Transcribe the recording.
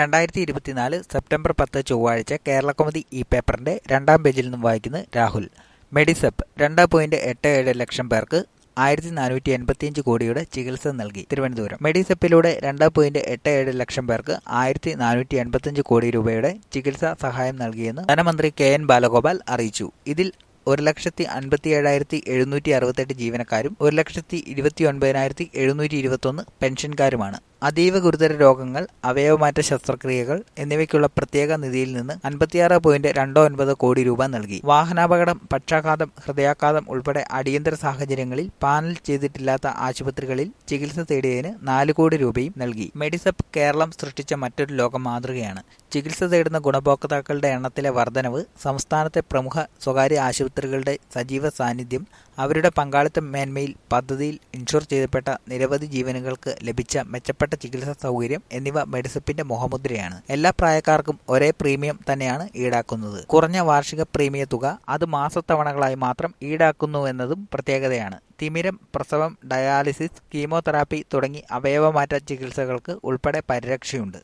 രണ്ടായിരത്തി ഇരുപത്തിനാല് സെപ്റ്റംബർ പത്ത് ചൊവ്വാഴ്ച കേരളകൗമുദി ഈ പേപ്പറിന്റെ രണ്ടാം പേജിൽ നിന്നും വായിക്കുന്നത് രാഹുൽ മെഡിസെപ്പ് രണ്ട് പോയിന്റ് എട്ട് ഏഴ് ലക്ഷം പേർക്ക് ആയിരത്തി നാനൂറ്റി എൺപത്തിയഞ്ച് കോടിയുടെ ചികിത്സ നൽകി തിരുവനന്തപുരം മെഡിസെപ്പിലൂടെ രണ്ട് പോയിന്റ് എട്ട് ഏഴ് ലക്ഷം പേർക്ക് ആയിരത്തി നാനൂറ്റി എൺപത്തിയഞ്ച് കോടി രൂപയുടെ ചികിത്സാ സഹായം നൽകിയെന്ന് ധനമന്ത്രി കെ എൻ ബാലഗോപാൽ അറിയിച്ചു ഇതിൽ ഒരു ലക്ഷത്തി അൻപത്തി ഏഴായിരത്തി എഴുന്നൂറ്റി അറുപത്തെട്ട് ജീവനക്കാരും ഒരു ലക്ഷത്തി ഇരുപത്തി ഒൻപതിനായിരത്തി എഴുന്നൂറ്റി ഇരുപത്തൊന്ന് പെൻഷൻകാരുമാണ് അതീവ ഗുരുതര രോഗങ്ങൾ അവയവമാറ്റ ശസ്ത്രക്രിയകൾ എന്നിവയ്ക്കുള്ള പ്രത്യേക നിധിയിൽ നിന്ന് അൻപത്തിയാറ് പോയിന്റ് രണ്ടോ ഒൻപത് കോടി രൂപ നൽകി വാഹനാപകടം പക്ഷാഘാതം ഹൃദയാഘാതം ഉൾപ്പെടെ അടിയന്തര സാഹചര്യങ്ങളിൽ പാനൽ ചെയ്തിട്ടില്ലാത്ത ആശുപത്രികളിൽ ചികിത്സ തേടിയതിന് നാല് കോടി രൂപയും നൽകി മെഡിസപ്പ് കേരളം സൃഷ്ടിച്ച മറ്റൊരു ലോക മാതൃകയാണ് ചികിത്സ തേടുന്ന ഗുണഭോക്താക്കളുടെ എണ്ണത്തിലെ വർധനവ് സംസ്ഥാനത്തെ പ്രമുഖ സ്വകാര്യ ആശുപത്രികളുടെ സജീവ സാന്നിധ്യം അവരുടെ പങ്കാളിത്ത മേന്മയിൽ പദ്ധതിയിൽ ഇൻഷുർ ചെയ്യപ്പെട്ട നിരവധി ജീവനുകൾക്ക് ലഭിച്ച മെച്ചപ്പെട്ട ചികിത്സാ സൗകര്യം എന്നിവ മെഡിസപ്പിന്റെ മുഖമുദ്രയാണ് എല്ലാ പ്രായക്കാർക്കും ഒരേ പ്രീമിയം തന്നെയാണ് ഈടാക്കുന്നത് കുറഞ്ഞ വാർഷിക പ്രീമിയ തുക അത് മാസത്തവണകളായി മാത്രം ഈടാക്കുന്നുവെന്നതും പ്രത്യേകതയാണ് തിമിരം പ്രസവം ഡയാലിസിസ് കീമോതെറാപ്പി തുടങ്ങി അവയവമാറ്റ ചികിത്സകൾക്ക് ഉൾപ്പെടെ പരിരക്ഷയുണ്ട്